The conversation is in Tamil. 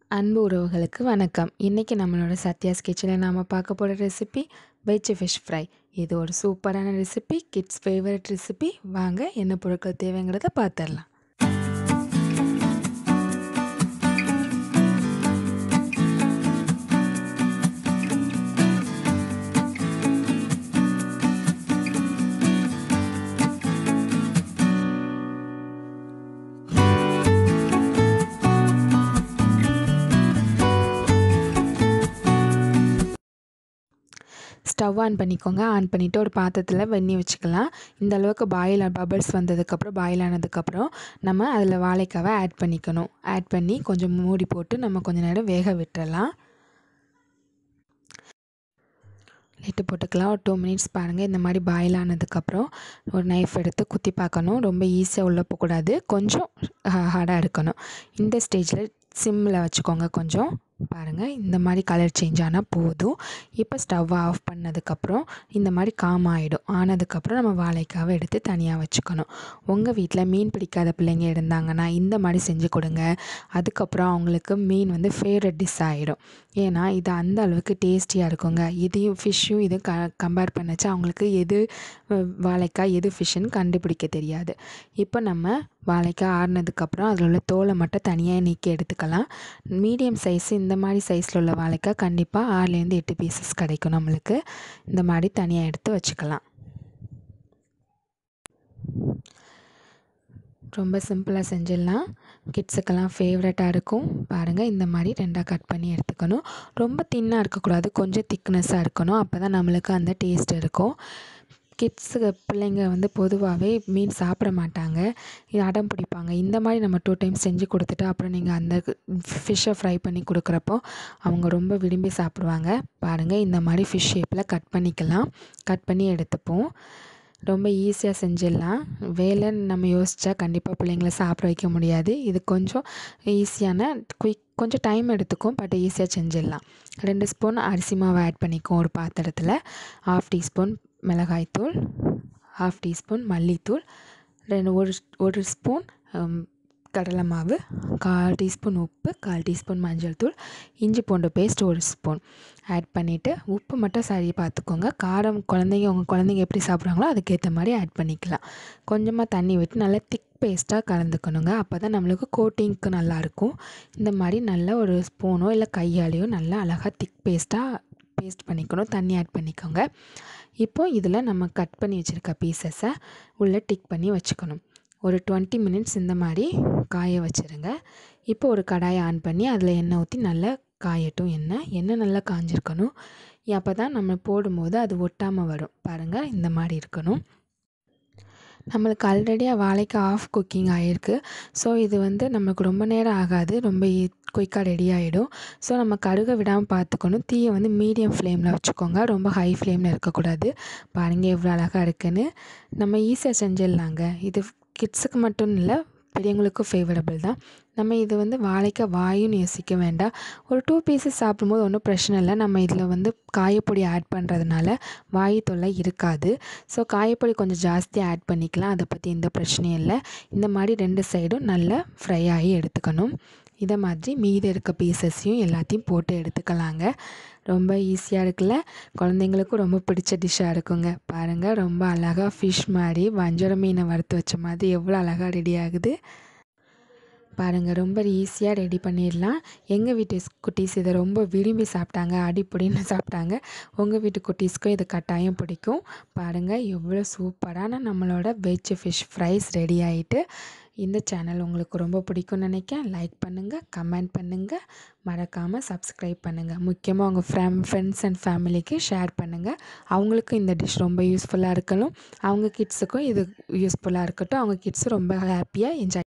அன்பு உறவுகளுக்கு வணக்கம் இன்றைக்கி நம்மளோட சத்யாஸ் கிச்சனில் நாம் பார்க்க போகிற ரெசிபி வெஜ் ஃபிஷ் ஃப்ரை இது ஒரு சூப்பரான ரெசிபி கிட்ஸ் ஃபேவரட் ரெசிபி வாங்க என்ன பொருட்கள் தேவைங்கிறத பார்த்துடலாம் ஸ்டவ் ஆன் பண்ணிக்கோங்க ஆன் பண்ணிவிட்டு ஒரு பாத்திரத்தில் வெந்நி வச்சுக்கலாம் இந்த அளவுக்கு பாயில் பபிள்ஸ் வந்ததுக்கப்புறம் பாயில் ஆனதுக்கப்புறம் நம்ம அதில் வாழைக்காவை ஆட் பண்ணிக்கணும் ஆட் பண்ணி கொஞ்சம் மூடி போட்டு நம்ம கொஞ்சம் நேரம் வேக விட்டுறலாம் லிட்டு போட்டுக்கலாம் ஒரு டூ மினிட்ஸ் பாருங்கள் இந்த மாதிரி பாயில் ஆனதுக்கப்புறம் ஒரு நைஃப் எடுத்து குத்தி பார்க்கணும் ரொம்ப ஈஸியாக உள்ளே போகக்கூடாது கொஞ்சம் ஹார்டாக இருக்கணும் இந்த ஸ்டேஜில் சிம்மில் வச்சுக்கோங்க கொஞ்சம் பாருங்கள் இந்த மாதிரி கலர் சேஞ்ச் ஆனால் போதும் இப்போ ஸ்டவ் ஆஃப் பண்ணதுக்கப்புறம் இந்த மாதிரி காம் ஆகிடும் ஆனதுக்கப்புறம் நம்ம வாழைக்காவை எடுத்து தனியாக வச்சுக்கணும் உங்கள் வீட்டில் மீன் பிடிக்காத பிள்ளைங்க இருந்தாங்கன்னா இந்த மாதிரி செஞ்சு கொடுங்க அதுக்கப்புறம் அவங்களுக்கு மீன் வந்து ஃபேவரட் டிஷ் ஆகிடும் ஏன்னா இது அந்த அளவுக்கு டேஸ்டியாக இருக்குங்க இதையும் ஃபிஷ்ஷும் இது க கம்பேர் பண்ணச்சு அவங்களுக்கு எது வாழைக்காய் எது ஃபிஷ்ஷுன்னு கண்டுபிடிக்க தெரியாது இப்போ நம்ம வாழைக்காய் ஆறுனதுக்கப்புறம் அதில் உள்ள தோலை மட்டும் தனியாக நீக்கி எடுத்துக்கலாம் மீடியம் சைஸ் இந்த மாதிரி சைஸில் உள்ள வாழைக்காய் கண்டிப்பாக ஆறுலேருந்து எட்டு பீசஸ் கிடைக்கும் நம்மளுக்கு இந்த மாதிரி தனியாக எடுத்து வச்சுக்கலாம் ரொம்ப சிம்பிளாக செஞ்சிடலாம் கிட்ஸுக்கெல்லாம் ஃபேவரட்டாக இருக்கும் பாருங்கள் இந்த மாதிரி ரெண்டாக கட் பண்ணி எடுத்துக்கணும் ரொம்ப தின்னாக இருக்கக்கூடாது கொஞ்சம் திக்னஸாக இருக்கணும் அப்போ தான் நம்மளுக்கு அந்த டேஸ்ட் இருக்கும் கிட்ஸுக்கு பிள்ளைங்க வந்து பொதுவாகவே மீன் சாப்பிட மாட்டாங்க இது அடம் பிடிப்பாங்க இந்த மாதிரி நம்ம டூ டைம்ஸ் செஞ்சு கொடுத்துட்டு அப்புறம் நீங்கள் அந்த ஃபிஷ்ஷை ஃப்ரை பண்ணி கொடுக்குறப்போ அவங்க ரொம்ப விரும்பி சாப்பிடுவாங்க பாருங்கள் இந்த மாதிரி ஃபிஷ் ஷேப்பில் கட் பண்ணிக்கலாம் கட் பண்ணி எடுத்துப்போம் ரொம்ப ஈஸியாக செஞ்சிடலாம் வேலைன்னு நம்ம யோசித்தா கண்டிப்பாக பிள்ளைங்கள சாப்பிட வைக்க முடியாது இது கொஞ்சம் ஈஸியான குயிக் கொஞ்சம் டைம் எடுத்துக்கும் பட் ஈஸியாக செஞ்சிடலாம் ரெண்டு ஸ்பூன் அரிசி மாவு ஆட் பண்ணிக்கும் ஒரு பாத்திரத்தில் ஹாஃப் டீஸ்பூன் மிளகாய்த்தூள் ஹாஃப் டீஸ்பூன் மல்லித்தூள் ரெண்டு ஒரு ஒரு ஸ்பூன் கடலை மாவு கால் டீஸ்பூன் உப்பு கால் டீஸ்பூன் மஞ்சள் தூள் இஞ்சி பூண்டு பேஸ்ட் ஒரு ஸ்பூன் ஆட் பண்ணிவிட்டு உப்பு மட்டும் சரி பார்த்துக்கோங்க காரம் குழந்தைங்க உங்கள் குழந்தைங்க எப்படி சாப்பிட்றாங்களோ அதுக்கேற்ற மாதிரி ஆட் பண்ணிக்கலாம் கொஞ்சமாக தண்ணி விட்டு நல்லா திக் பேஸ்ட்டாக கலந்துக்கணுங்க அப்போ தான் நம்மளுக்கு கோட்டிங்க்கு நல்லாயிருக்கும் இந்த மாதிரி நல்லா ஒரு ஸ்பூனோ இல்லை கையாலேயோ நல்லா அழகாக திக் பேஸ்ட்டாக பேஸ்ட் பண்ணிக்கணும் தண்ணி ஆட் பண்ணிக்கோங்க இப்போது இதில் நம்ம கட் பண்ணி வச்சுருக்க பீசஸை உள்ளே டிக் பண்ணி வச்சுக்கணும் ஒரு டுவெண்ட்டி மினிட்ஸ் இந்த மாதிரி காய வச்சுருங்க இப்போ ஒரு கடாயை ஆன் பண்ணி அதில் எண்ணெய் ஊற்றி நல்லா காயட்டும் எண்ணெய் எண்ணெய் நல்லா காஞ்சிருக்கணும் அப்போ தான் நம்ம போடும்போது அது ஒட்டாமல் வரும் பாருங்கள் இந்த மாதிரி இருக்கணும் நம்மளுக்கு ஆல்ரெடியாக வாழைக்கு ஆஃப் குக்கிங் ஆகிருக்கு ஸோ இது வந்து நமக்கு ரொம்ப நேரம் ஆகாது ரொம்ப குயிக்காக ரெடி ஆகிடும் ஸோ நம்ம கருக விடாமல் பார்த்துக்கணும் தீயை வந்து மீடியம் ஃப்ளேமில் வச்சுக்கோங்க ரொம்ப ஹை ஃப்ளேமில் இருக்கக்கூடாது பாருங்கள் எவ்வளோ அழகாக இருக்குன்னு நம்ம ஈஸியாக செஞ்சிடலாங்க இது கிட்ஸுக்கு மட்டும் இல்லை பெரியவங்களுக்கும் ஃபேவரபிள் தான் நம்ம இது வந்து வாழைக்காய் வாயுன்னு யோசிக்க வேண்டாம் ஒரு டூ பீசஸ் சாப்பிடும்போது ஒன்றும் பிரச்சனை இல்லை நம்ம இதில் வந்து காயப்பொடி ஆட் பண்ணுறதுனால வாயு தொல்லை இருக்காது ஸோ காயப்பொடி கொஞ்சம் ஜாஸ்தி ஆட் பண்ணிக்கலாம் அதை பற்றி எந்த பிரச்சனையும் இல்லை இந்த மாதிரி ரெண்டு சைடும் நல்லா ஃப்ரை ஆகி எடுத்துக்கணும் இதை மாதிரி மீதி இருக்க பீசஸையும் எல்லாத்தையும் போட்டு எடுத்துக்கலாங்க ரொம்ப ஈஸியாக இருக்குல்ல குழந்தைங்களுக்கும் ரொம்ப பிடிச்ச டிஷ்ஷாக இருக்குங்க பாருங்கள் ரொம்ப அழகாக ஃபிஷ் மாதிரி வஞ்சர மீனை வறுத்து வச்ச மாதிரி எவ்வளோ அழகாக ரெடி ஆகுது பாருங்கள் ரொம்ப ஈஸியாக ரெடி பண்ணிடலாம் எங்கள் வீட்டு குட்டீஸ் இதை ரொம்ப விரும்பி சாப்பிட்டாங்க அடிப்பொடின்னு சாப்பிட்டாங்க உங்கள் வீட்டு குட்டீஸ்க்கும் இது கட்டாயம் பிடிக்கும் பாருங்கள் எவ்வளோ சூப்பரான நம்மளோட வெஜ் ஃபிஷ் ஃப்ரைஸ் ரெடி ஆகிட்டு இந்த சேனல் உங்களுக்கு ரொம்ப பிடிக்கும்னு நினைக்கிறேன் லைக் பண்ணுங்கள் கமெண்ட் பண்ணுங்கள் மறக்காமல் சப்ஸ்கிரைப் பண்ணுங்கள் முக்கியமாக உங்கள் ஃப்ரெம் ஃப்ரெண்ட்ஸ் அண்ட் ஃபேமிலிக்கு ஷேர் பண்ணுங்கள் அவங்களுக்கும் இந்த டிஷ் ரொம்ப யூஸ்ஃபுல்லாக இருக்கணும் அவங்க கிட்ஸுக்கும் இது யூஸ்ஃபுல்லாக இருக்கட்டும் அவங்க கிட்ஸும் ரொம்ப ஹாப்பியாக என்ஜாய்